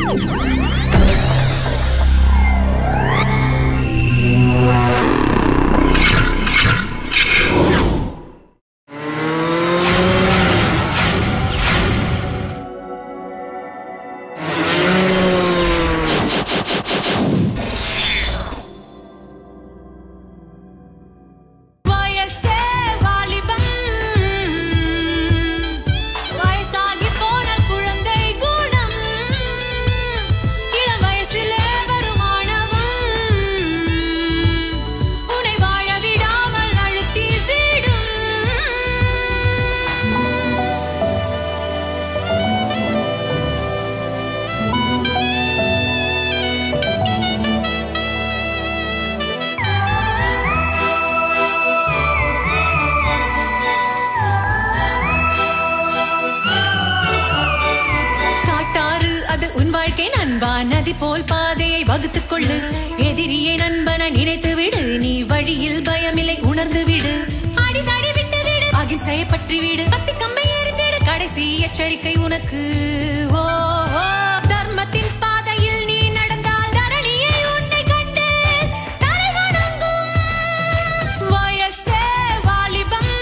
வயசே வாலிபம் வயசாகி போன குழந்தை குணம் இளம் வயசிலே வருமானவம் உன்னை வாழ விடாமல் அழுத்தி விடும் காட்டாறு அது உன் வாழ்க்கை நண்பா நதி போல் பாதையை வகுத்துக் கொள்ளு எதிரியை நண்பன நினைத்து விடு நீ வழியில் பயமில்லை உணர்ந்து விடு அடிதடி விட்டு விடு அகிம்சையை பற்றி விடு பத்தி கம்பை எறிந்திடு கடைசி எச்சரிக்கை உனக்கு ஓ ஓ. தர்மத்தின் பாதையில் நீ நடந்தால் தரணியை உன்னை கண்டு தலை வணங்கும் வயசே வாலிபம்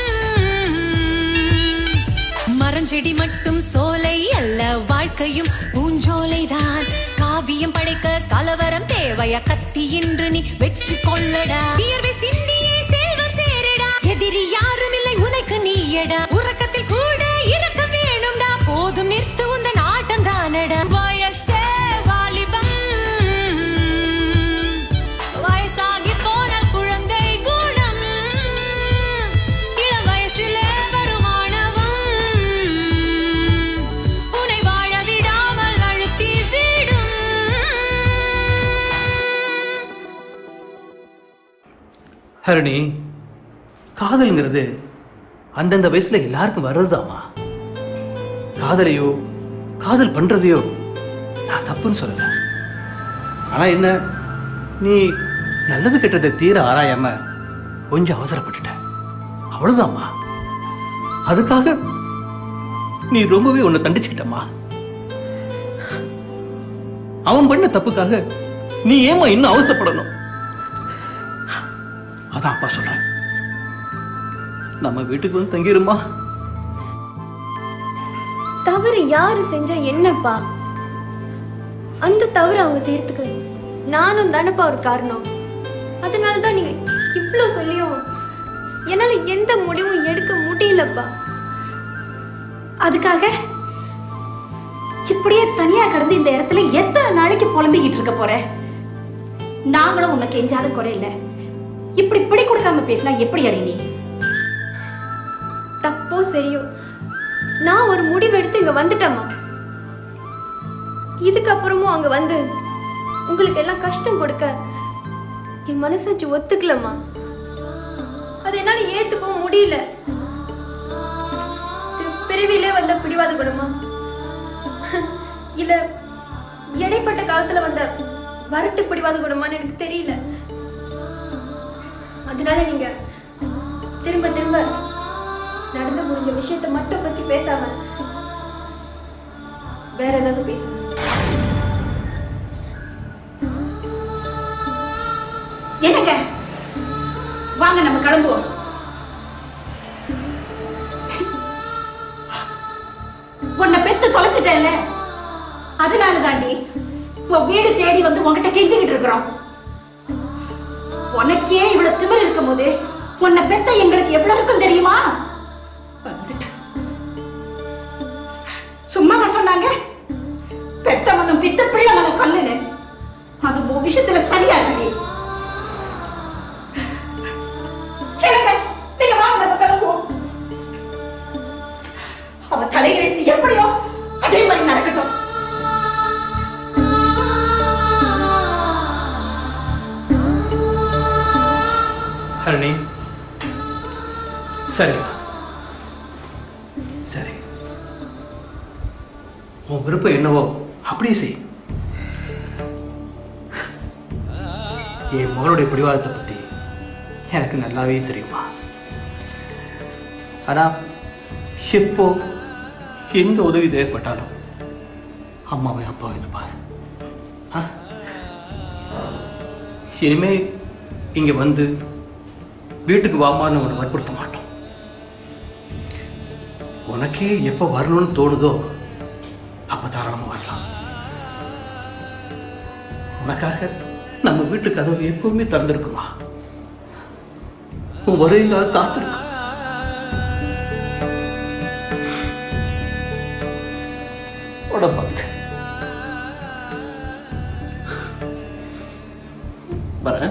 மரஞ்செடி மட்டும் சோலை அல்ல வாழ்க்கையும் பூஞ்சோலைதான் காவியம் படைக்க கலவரம் தேவையா கத்தி என்று நீ வெற்றி கொள்ளடா வியர்வை சிந்தியே செல்வம் சேரடா எதிரி யாரும் இல்லை உனக்கு நீயடா உறக்கத்தில் கூட இறக்க வேணும்டா போதும் நிறுத்து உந்தன் ஆட்டம் தானடா வயசே வாலிபம் வயசாகி போனால் குழந்தை குணம் இளம் வயசிலே வருமானவம் உன்னை வாழ விடாமல் அழுத்தி விடும் ஹரணி காதல்ங்கிறது அந்தந்த வயசுல எல்லாருக்கும் வர்றதுதாம்மா காதலையோ காதல் பண்றதையோ நான் தப்புன்னு சொல்லல ஆனா என்ன நீ நல்லது கெட்டதை தீர ஆராயாம கொஞ்சம் அவசரப்பட்டுட்ட அவ்வளவுதாம்மா அதுக்காக நீ ரொம்பவே உன்னை தண்டிச்சுக்கிட்டம்மா அவன் பண்ண தப்புக்காக நீ ஏமா இன்னும் அவசரப்படணும் அதான் அப்பா சொல்றேன் நம்ம வீட்டுக்கு வந்து தங்கிருமா தவறு யாரு செஞ்சா என்னப்பா அந்த தவறு அவங்க செய்யறதுக்கு நானும் தானப்பா ஒரு காரணம் அதனால தான் நீங்க இவ்ளோ சொல்லியும் என்னால எந்த முடிவும் எடுக்க முடியலப்பா அதுக்காக இப்படியே தனியா கடந்து இந்த இடத்துல எத்தனை நாளைக்கு புலம்பிக்கிட்டு இருக்க போற நாங்களும் உன்னை கெஞ்சாத குறை இல்ல இப்படி பிடி கொடுக்காம பேசினா எப்படி அறி நீ தப்போ சரியோ நான் ஒரு முடிவு எடுத்து இங்க வந்துட்டேம்மா இதுக்கப்புறமும் அங்க வந்து உங்களுக்கு எல்லாம் கஷ்டம் கொடுக்க என் மனசாட்சி ஒத்துக்கலம்மா அது என்னால ஏத்துக்கவும் முடியல இது பிறவிலே வந்த பிடிவாத குணமா இல்ல இடைப்பட்ட காலத்துல வந்த வரட்டு பிடிவாத குணமான்னு எனக்கு தெரியல அதனால நீங்க திரும்ப திரும்ப நடந்து முடிஞ்ச விஷயத்தை மட்டும் பத்தி பேசாம வேற ஏதாவது பேசுங்க என்னங்க வாங்க நம்ம கிளம்புவோம் உன்னை பெத்து தொலைச்சிட்டேன்ல அதனால தாண்டி உன் வீடு தேடி வந்து உன்கிட்ட கெஞ்சிக்கிட்டு இருக்கிறோம் உனக்கே இவ்வளவு திமிர் இருக்கும் போது உன்னை பெத்த எங்களுக்கு எவ்வளவு இருக்கும் தெரியுமா வந்துட்டேன். சும்மாவா சொன்னாங்க பெத்தவனும் பித்த பிள்ளை கல்லுன்னு அது உன் விஷயத்துல சரியா இருக்குடி கேளுங்க நீங்க வாங்க நம்ம கிளம்புவோம் அவ தலையெழுத்து எப்படியோ அதே மாதிரி நடக்கட்டும் ஹரணி சரிம்மா சரி உன் விருப்பம் என்னவோ அப்படியே செய் என் மகனுடைய பிடிவாதத்தை பத்தி எனக்கு நல்லாவே தெரியுமா ஆனா எப்போ எந்த உதவி தேவைப்பட்டாலும் அம்மாவை அப்பாவை பாரு ஆ? இனிமே இங்க வந்து வீட்டுக்கு வாமான்னு உன்னை வற்புறுத்த மாட்டோம் உனக்கே எப்போ வரணும்னு தோணுதோ அப்ப தாராளமா வரலாம் உனக்காக நம்ம வீட்டு கதவு எப்பவுமே திறந்திருக்குமா உன் வருகைக்காக காத்திருக்கும் உடம்பாங்க வரேன்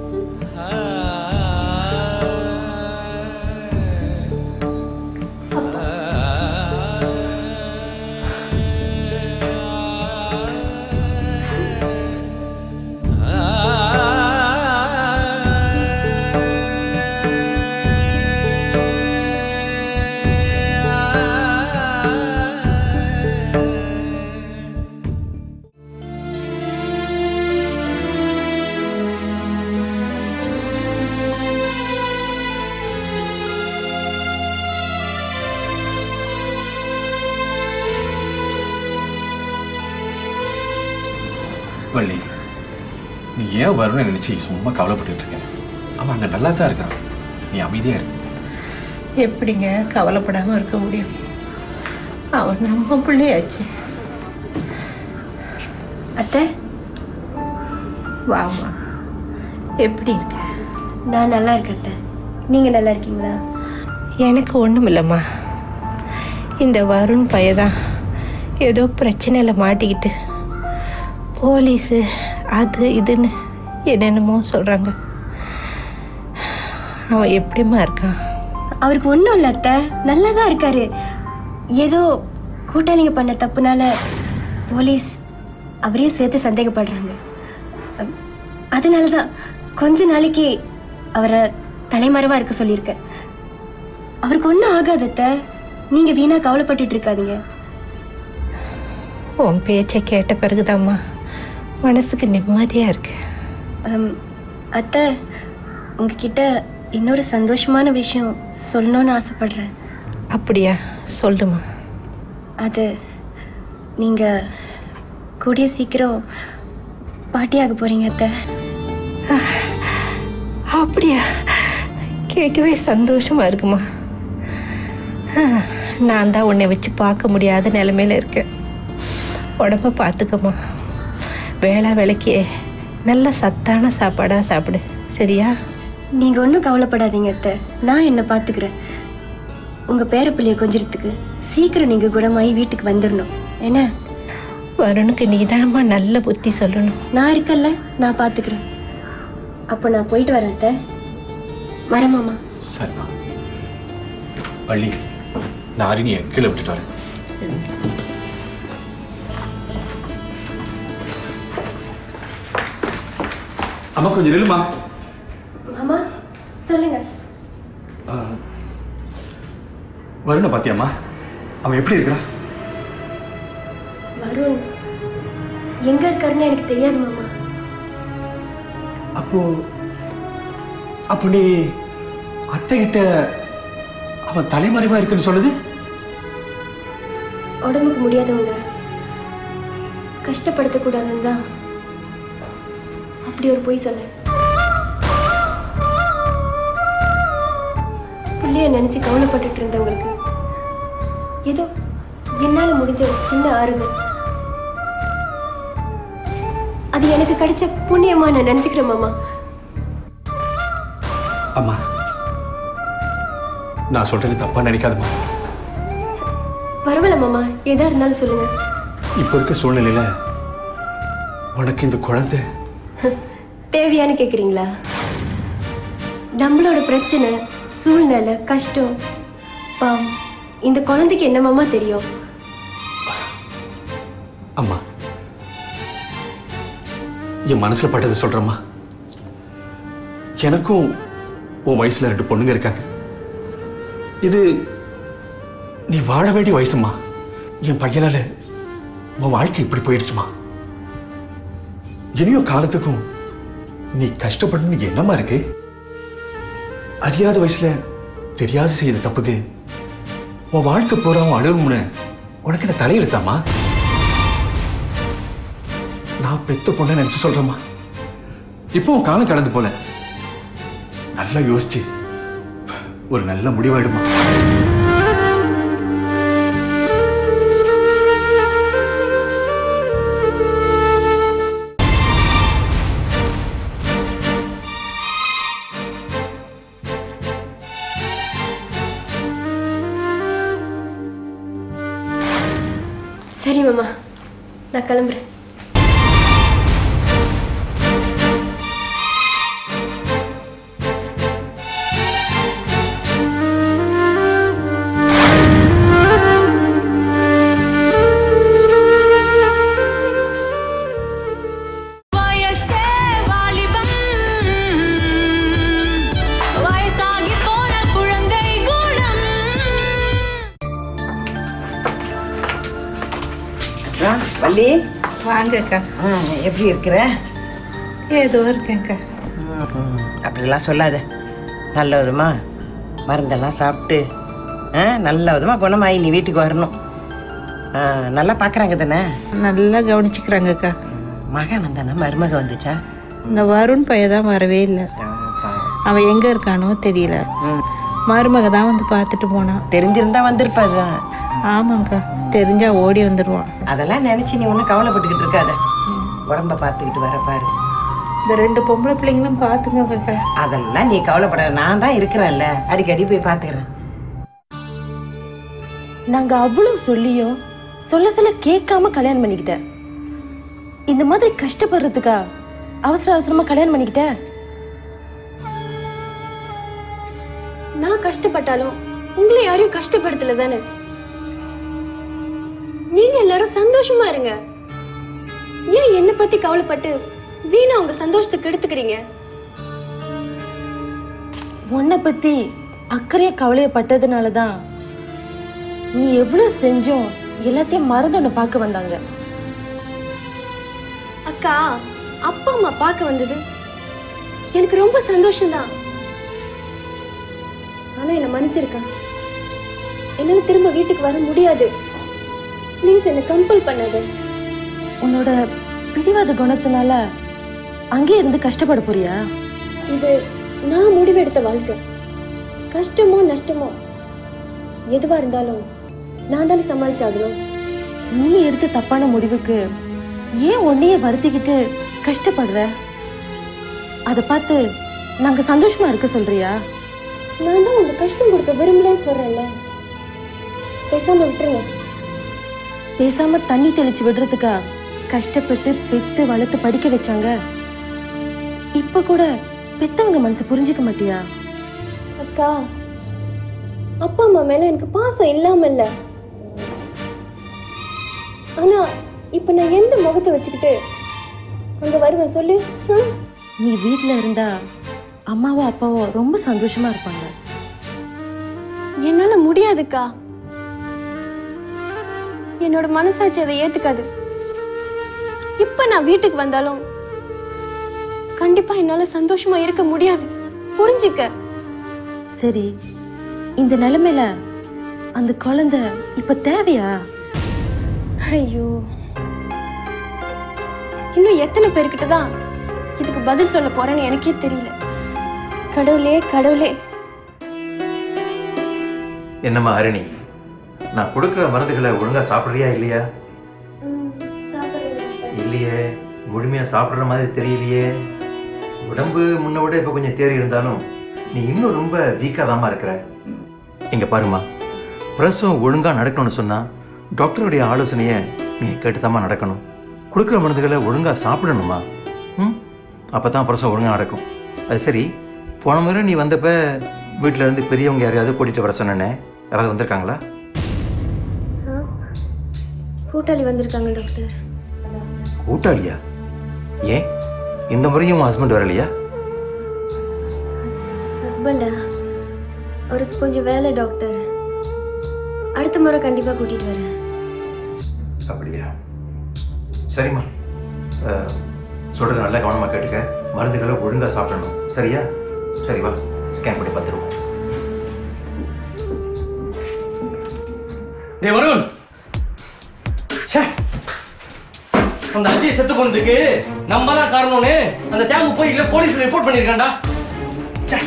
வள்ளி நீ ஏன் வரணும்னு நினைச்சு சும்மா கவலைப்பட்டுட்டு இருக்க அவன் அங்க நல்லா தான் இருக்கான் நீ அமைதியா இரு எப்படிங்க கவலைப்படாம இருக்க முடியும் அவன் நம்ம பிள்ளையாச்சு அத்தை வாமா எப்படி இருக்க நான் நல்லா இருக்கேன் அத்தை நீங்க நல்லா இருக்கீங்களா எனக்கு ஒன்றும் இல்லைம்மா இந்த வருண் பையதான் ஏதோ பிரச்சனையில் மாட்டிக்கிட்டு போலீஸு அது இதுன்னு என்னென்னமோ சொல்கிறாங்க அவன் எப்படிம்மா இருக்கான் அவருக்கு ஒன்றும் இல்லை அத்தை நல்லா தான் இருக்காரு ஏதோ கூட்டாளிங்க பண்ண தப்புனால போலீஸ் அவரையும் சேர்த்து சந்தேகப்படுறாங்க அ- அதனால தான் கொஞ்ச நாளைக்கு அவரை தலைமறைவாக இருக்க சொல்லியிருக்கேன் அவருக்கு ஒன்றும் ஆகாது அத்தை நீங்கள் வீணாக கவலைப்பட்டுட்டு இருக்காதீங்க உன் பேச்சை கேட்ட பிறகுதாம்மா மனசுக்கு நிம்மதியாக இருக்கு அம், அத்தை உங்ககிட்ட இன்னொரு சந்தோஷமான விஷயம் சொல்லணும்னு ஆசைப்படுறேன் அப்படியா சொல்லுமா அது நீங்கள் கூடிய சீக்கிரம் பாட்டியாக போகிறீங்க அத்தை அப்படியா கேட்கவே சந்தோஷமா இருக்குமா ஆ, நான் தான் உன்னை வச்சு பார்க்க முடியாத நிலைமையில இருக்கேன் உடம்ப பார்த்துக்கம்மா வேளா வேலைக்கு நல்ல சத்தான சாப்பாடாக சாப்பிடு சரியா நீங்கள் ஒன்றும் கவலைப்படாதீங்க அத்தை நான் என்னை பார்த்துக்கிறேன் உங்கள் பேர பிள்ளைய கொஞ்சிறதுக்கு சீக்கிரம் நீங்கள் குணமாகி வீட்டுக்கு வந்துடணும் என்ன வருணுக்கு நீதானம்மா நல்ல புத்தி சொல்லணும் நான் இருக்கல்ல நான் பார்த்துக்கிறேன் அப்போ நான் போயிட்டு வரேன் அத்தை வரேன் மாமா சரிம்மா வள்ளி நான் அருணியை கீழே விட்டுட்டு வரேன் அம்மா கொஞ்சம் நில்லுமா மாமா சொல்லுங்க வருண பாத்தியாம்மா அவன் எப்படி இருக்கிறான் வருண் எங்க இருக்காருன்னு எனக்கு தெரியாது மாமா அப்போ அப்போ நீ அத்தை கிட்ட அவன் தலைமறைவா இருக்குன்னு சொல்லுது உடம்புக்கு முடியாதவங்க கஷ்டப்படுத்தக்கூடாதுன்னு தான் அப்படி ஒரு பொய் சொன்னேன் பிள்ளைய நினைச்சு கவலைப்பட்டுட்டு இருந்தவங்களுக்கு ஏதோ என்னால முடிஞ்ச ஒரு சின்ன ஆறுதல் அது எனக்கு கிடைச்ச புண்ணியமா நான் நினைச்சுக்கிறேன் மாமா அம்மா நான் சொல்றது தப்பா நினைக்காதம்மா பரவாயில்ல மாமா எதா இருந்தாலும் சொல்லுங்க இப்போ இருக்க சூழ்நிலையில உனக்கு இந்த குழந்தை தேவையான்னு கேக்குறீங்களா நம்மளோட பிரச்சனை சூழ்நிலை கஷ்டம் பாவம் இந்த குழந்தைக்கு என்னமாமா தெரியும் அம்மா என் மனசுல பட்டதை சொல்றேம்மா எனக்கும் உன் வயசுல ரெண்டு பொண்ணுங்க இருக்காங்க இது நீ வாழ வேண்டிய வயசுமா என் பையனால உன் வாழ்க்கை இப்படி போயிடுச்சுமா இனியும் காலத்துக்கும் நீ கஷ்டப்படணும் என்னமா இருக்கு அறியாத வயசுல தெரியாது செய்த தப்புக்கு உன் வாழ்க்கை பூரா அழுகணும்னு உனக்கு என்ன தலையெழுத்தாமா நான் பெத்த பொண்ணை நினைச்சு சொல்றேம்மா இப்போ உன் காலம் கடந்து போல நல்லா யோசிச்சு ஒரு நல்ல முடிவாயிடுமா சரி மாமா நான் கிளம்புறேன் வயசே வாலிபம் வயசாகி போன குழந்தை குணம் ஆ, வள்ளி வாங்கக்கா ஆ, எப்படி இருக்கிற ஏதோ இருக்கேங்க்கா ம், அப்படிலாம் சொல்லாத நல்ல விதமா மருந்தெல்லாம் சாப்பிட்டு ஆ, நல்ல விதமா குணமாயி நீ வீட்டுக்கு வரணும் ஆ, நல்லா பார்க்குறாங்க தானே நல்லா கவனிச்சுக்கிறாங்கக்கா மகன் வந்தானா மருமக வந்துச்சா இந்த வருண் பையன் தான் வரவே இல்லை அவன் எங்க இருக்கானோ தெரியல மருமக தான் வந்து பார்த்துட்டு போனான் தெரிஞ்சிருந்தா வந்திருப்பாதான் ஆமாங்க்கா தெரிஞ்சா ஓடி வந்துடுவான் அதெல்லாம் நினைச்சு நீ ஒன்றும் கவலைப்பட்டுக்கிட்டு இருக்காத உடம்ப பார்த்துக்கிட்டு வர பாரு இந்த ரெண்டு பொம்பளை பிள்ளைங்களும் பார்த்துங்கக்கா அதெல்லாம் நீ கவலைப்படாத நான் தான் இருக்கிறேன்ல அடிக்கடி போய் பார்த்துக்கிறேன் நாங்க அவ்வளவு சொல்லியும் சொல்ல சொல்ல கேட்காம கல்யாணம் பண்ணிக்கிட்ட இந்த மாதிரி கஷ்டப்படுறதுக்கா அவசர அவசரமா கல்யாணம் பண்ணிக்கிட்ட நான் கஷ்டப்பட்டாலும் உங்களை யாரையும் கஷ்டப்படுத்தல தானே நீங்க எல்லாரும் சந்தோஷமா இருங்க ஏன் என்ன பத்தி கவலைப்பட்டு வீணா உங்க சந்தோஷத்தை கெடுத்துக்கிறீங்க உன்னை பத்தி அக்கறைய கவலையப்பட்டதுனால தான் நீ எவ்வளவு செஞ்சும் எல்லாத்தையும் மறந்து உன்னை பார்க்க வந்தாங்க அக்கா அப்பா அம்மா பார்க்க வந்தது எனக்கு ரொம்ப சந்தோஷம்தான் ஆனா என்ன மன்னிச்சிருக்கா என்னால திரும்ப வீட்டுக்கு வர முடியாது ப்ளீஸ் என்ன கம்பல் பண்ணாத உன்னோட பிடிவாத குணத்தினால அங்கே இருந்து கஷ்டப்பட போறியா இது நான் முடிவெடுத்த வாழ்க்கை கஷ்டமோ நஷ்டமோ எதுவா இருந்தாலும் நான் தானே சமாளிச்சாகணும் நீ எடுத்த தப்பான முடிவுக்கு ஏன் உன்னையே வருத்திக்கிட்டு கஷ்டப்படுற அதை பார்த்து நாங்க சந்தோஷமா இருக்க சொல்றியா நான் தான் உங்க கஷ்டம் கொடுக்க விரும்பலன்னு சொல்றேன்ல பேசாம விட்டுருங்க பேசாம தண்ணி தெளிச்சு விடுறதுக்கா கஷ்டப்பட்டு பெத்து வளர்த்து படிக்க வச்சாங்க இப்ப கூட பெத்தவங்க மனசு புரிஞ்சுக்க மாட்டியா அக்கா அப்பா அம்மா மேல எனக்கு பாசம் இல்லாம இல்ல ஆனா இப்ப நான் எந்த முகத்தை வச்சுக்கிட்டு அங்க வருவேன் சொல்லு ஆ? நீ வீட்ல இருந்தா அம்மாவோ அப்பாவோ ரொம்ப சந்தோஷமா இருப்பாங்க என்னால முடியாதுக்கா என்னோட மனசாட்சி அதை ஏத்துக்காது இப்ப நான் வீட்டுக்கு வந்தாலும் கண்டிப்பா என்னால சந்தோஷமா இருக்க முடியாது புரிஞ்சுக்க சரி இந்த நிலைமையில அந்த குழந்தை இப்ப தேவையா ஐயோ இன்னும் எத்தனை பேர்கிட்ட தான் இதுக்கு பதில் சொல்ல போறேன்னு எனக்கே தெரியல கடவுளே கடவுளே என்னம்மா ஹரிணி நான் கொடுக்குற மருந்துகளை ஒழுங்கா சாப்பிட்றியா இல்லையா இல்லையே முழுமையா சாப்பிட்ற மாதிரி தெரியலையே உடம்பு முன்ன விட இப்போ கொஞ்சம் தேறி இருந்தாலும் நீ இன்னும் ரொம்ப வீக்காக இருக்கிற இங்க பாருமா பிரசவம் ஒழுங்கா நடக்கணும்னு சொன்னா டாக்டருடைய ஆலோசனையை நீ கேட்டுதாம்மா நடக்கணும் கொடுக்குற மருந்துகளை ஒழுங்கா சாப்பிடணுமா ம் அப்போ தான் பிரசவம் ஒழுங்கா நடக்கும் அது சரி போன முறை நீ வந்தப்ப வீட்டில இருந்து பெரியவங்க யாரையாவது கூட்டிட்டு வர சொன்னேனே யாராவது வந்திருக்காங்களா கூட்டாளி வந்திருக்காங்க டாக்டர் கூட்டாளியா ஏன் இந்த முறையும் உன் ஹஸ்பண்ட் வரலையா ஹஸ்பண்டா அவருக்கு கொஞ்சம் வேலை டாக்டர் அடுத்த முறை கண்டிப்பா கூட்டிட்டு வரேன் அப்படியா சரிம்மா அஹ், சொல்றதை நல்லா கவனமாக கேட்டுக்க மருந்துகளை ஒழுங்கா சாப்பிடணும் சரியா சரி வா ஸ்கேன் பண்ணி பார்த்துருவோம் டேய் வருண் ச்சே அந்த அஜய் செத்து போனதுக்கு நம்ம தான் காரணம்னு அந்த தியாகு போய் இல்ல போலீஸ்ல ரிப்போர்ட் பண்ணிருக்கான்டா ச்சே.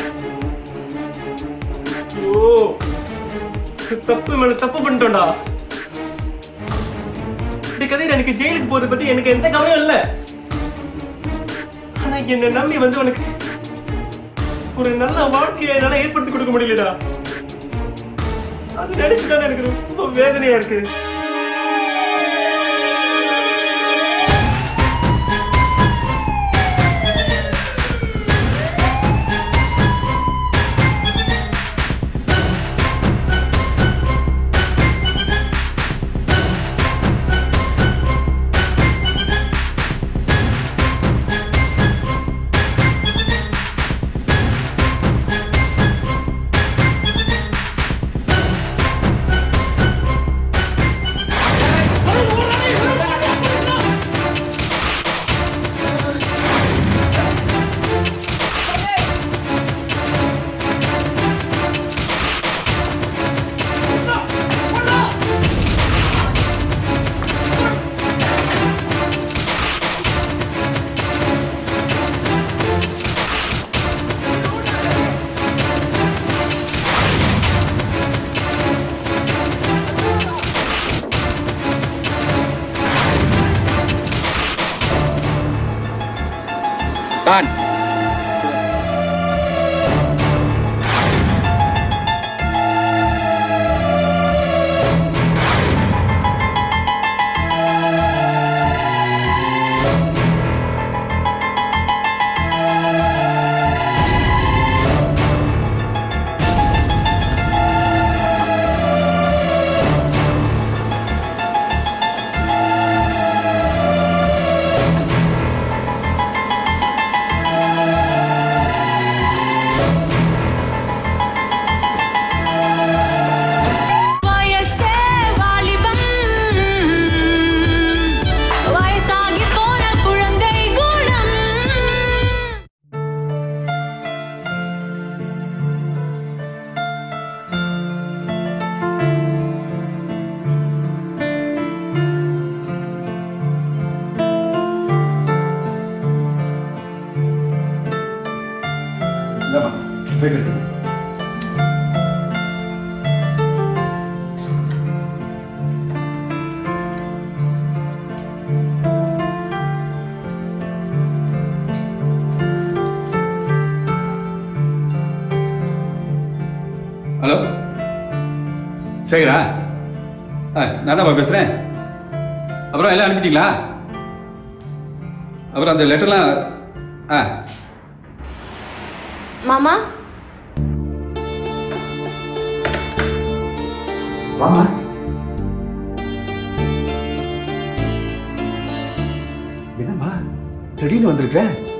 ஓ தப்பு மேல தப்பு பண்ணிட்டோம்டா இந்த கதையில எனக்கு ஜெயிலுக்கு போறத பத்தி எனக்கு எந்த கவலையும் இல்ல ஆனா என்ன நம்பி வந்து உனக்கு ஒரு நல்ல வாழ்க்கையை என்னால ஏற்படுத்தி கொடுக்க முடியலடா அது நினைச்சுதானே எனக்கு ரொம்ப வேதனையா இருக்கு டான் வயசே வாலிபம் வயசாகி போன குழந்தை குணம் இந்தாம்மா, போயிட்டு இரு. ஹலோ சேகரா ஆ நான் தான் பேசுகிறேன் அப்புறம் எல்லாம் அனுப்பிட்டீங்களா அப்புறம் அந்த லெட்டர்லாம் ஆ மாமா வாமா என்னம்மா திடீர்னு வந்திருக்க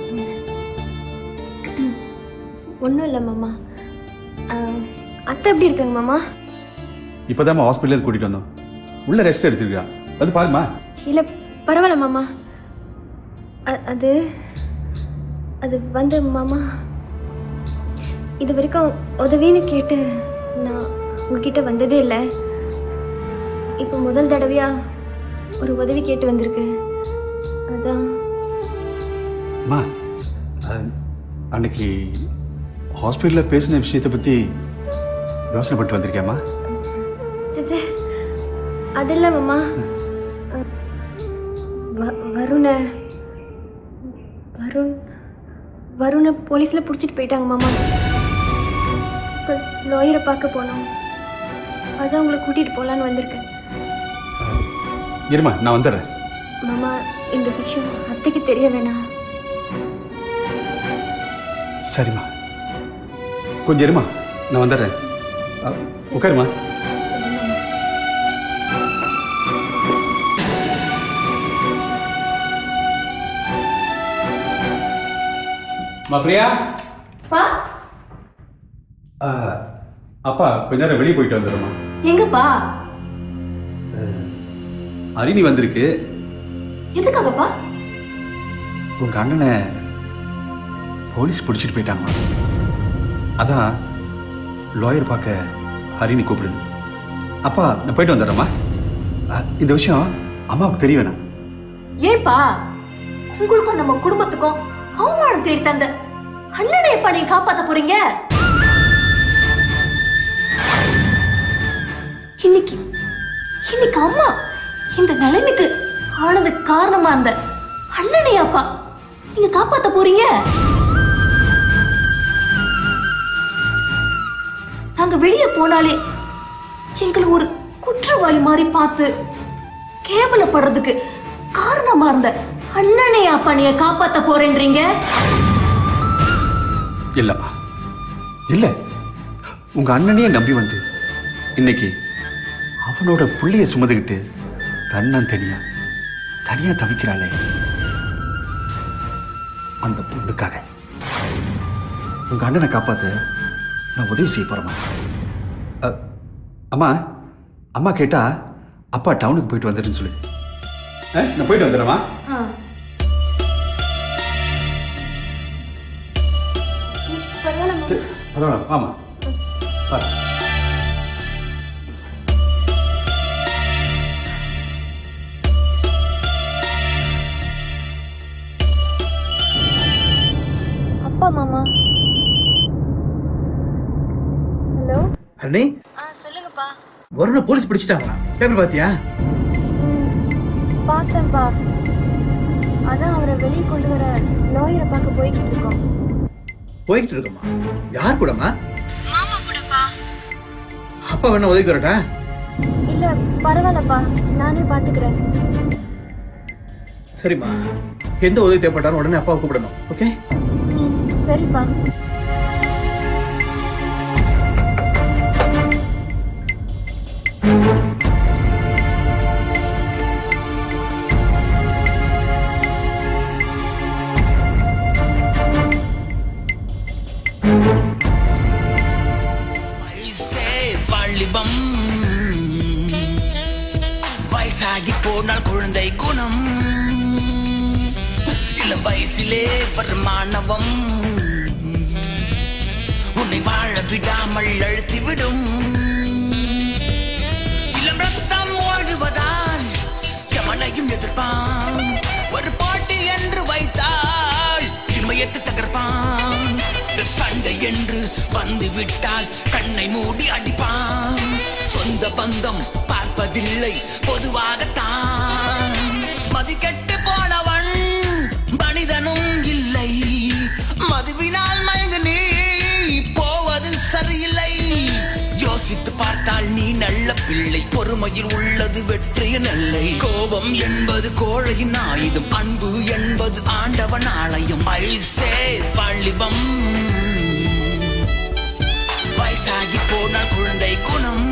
ஒன்றும் இல்லை மாமா அஹ், அத்தை எப்படி இருக்காங்க மாமா இப்போதாம்மா ஹாஸ்பிட்டலுக்கு கூட்டிட்டு வந்தோம் உள்ள ரெஸ்ட் எடுத்துருக்கா வந்து பாருமா இல்லை பரவாயில்ல மாமா அ- அது அது வந்து மாமா இது வரைக்கும் உதவின்னு கேட்டு நான் உங்ககிட்ட வந்ததே இல்லை இப்போ முதல் தடவையா ஒரு உதவி கேட்டு வந்திருக்கு அதான் அம்மா அஹ், அன்னைக்கு ஹாஸ்பிட்டலில் பேசின விஷயத்தை பற்றி யோசனை பண்ணிட்டு வந்திருக்கியாம்மா சிச்சே அது இல்லை மாமா வ- வருணை வருண் வருணை போலீஸில் பிடிச்சிட்டு போயிட்டாங்க மாமா இப்போ லாயரை பார்க்க போனோம் அதான் உங்களை கூட்டிகிட்டு போகலான்னு வந்திருக்கேன் இருமா நான் வந்துடுறேன் மாமா இந்த விஷயம் அத்தைக்கு தெரிய வேணாம் சரிம்மா கொஞ்சம் இருமா நான் வந்துடுறேன் அஹ், உட்காருமா அம்மா, பிரியா பா அஹ், அப்பா கொஞ்ச நேரம் வெளியே போயிட்டு வந்துடுமா எங்கப்பா அரிணி வந்திருக்கு எதுக்காகப்பா உங்க அண்ணனை போலீஸ் பிடிச்சிட்டு போயிட்டாங்க அதான் லாயர் பார்க்க ஹரிணி கூப்பிடுது அப்பா நான் போயிட்டு வந்துடுறேம்மா அஹ், இந்த விஷயம் அம்மாவுக்கு தெரிய வேணாம் ஏன்பா உங்களுக்கும் நம்ம குடும்பத்துக்கும் அவமானம் தேடி தந்த அண்ணனை எப்ப நீங்க காப்பாத்த போறீங்க இன்னைக்கு இன்னைக்கு அம்மா இந்த நிலைமைக்கு ஆனதுக்கு காரணமா இருந்த அண்ணனை அப்பா நீங்க காப்பாத்த போறீங்க நாங்க வெளியே போனாலே எங்களை ஒரு குற்றவாளி மாதிரி பார்த்து கேவலப்படுறதுக்கு காரணமா இருந்த அண்ணனை அப்பா நீங்க காப்பாத்த போறேன்றீங்க இல்லம்மா இல்ல உங்க அண்ணனையே நம்பி வந்து இன்னைக்கு அவனோட புள்ளைய சுமந்துக்கிட்டு தன்னன் தனியா தனியா தவிக்கிறாளே அந்த பொண்ணுக்காக உங்க அண்ணனை காப்பாத்த நான் உதவி செய்ய போறேம்மா அ, அம்மா அம்மா கேட்டா அப்பா டவுனுக்கு போயிட்டு வந்துடுன்னு சொல்லு அ, நான் போயிட்டு வந்துடுறேம்மா சரி பரவாயில்ல ஆமா பாரு அப்பா மாமா ஹலோ ஹரணி ஆ சொல்லுங்கப்பா வருண போலீஸ் பிடிச்சிட்டாங்களா பேப்பர் பாத்தியா பார்த்தேன்ப்பா அதான் அவரை வெளியே கொண்டு வர லாயரை பார்க்க போய்கிட்டு இருக்கோம் போய்கிட்டு இருக்கோமா யார் கூடமா மாமா கூடப்பா அப்பா வேணா உதவி வரட்டா இல்ல பரவாயில்லப்பா நானே பாத்துக்கிறேன் சரிம்மா எந்த உதவி தேவைப்பட்டாலும் உடனே அப்பாவை கூப்பிடணும் ஓகே சரிப்பா வயசே வாலிபம் வயசாகி போனால் குழந்தை குணம் இளம் வயசிலே வரும் மாணவம் உன்னை வாழ விடாமல் அழுத்திவிடும் இளம் ரத்தம் ஓடுவதால் யமனையும் எதிர்ப்பான் ஒரு போட்டி என்று வைத்தால் இமயத்து தகர்ப்பான் சண்டை என்று வந்து விட்டால் கண்ணை மூடி அடிப்பான் சொந்த பந்தம் பார்ப்பதில்லை பொதுவாகத்தான் மதிக்கெட்டு போனவன் மனிதனும் இல்லை மதுவினால் மயங்கு நீ போவது சரியில்லை யோசித்து பார்த்தால் நீ நல்ல பிள்ளை பொறுமையில் உள்ளது வெற்றியின் எல்லை கோபம் என்பது கோழையின் ஆயுதம் அன்பு என்பது ஆண்டவன் ஆலயம் ஐசே வாலிபம் வயசாகி போனால் குழந்தை குணம்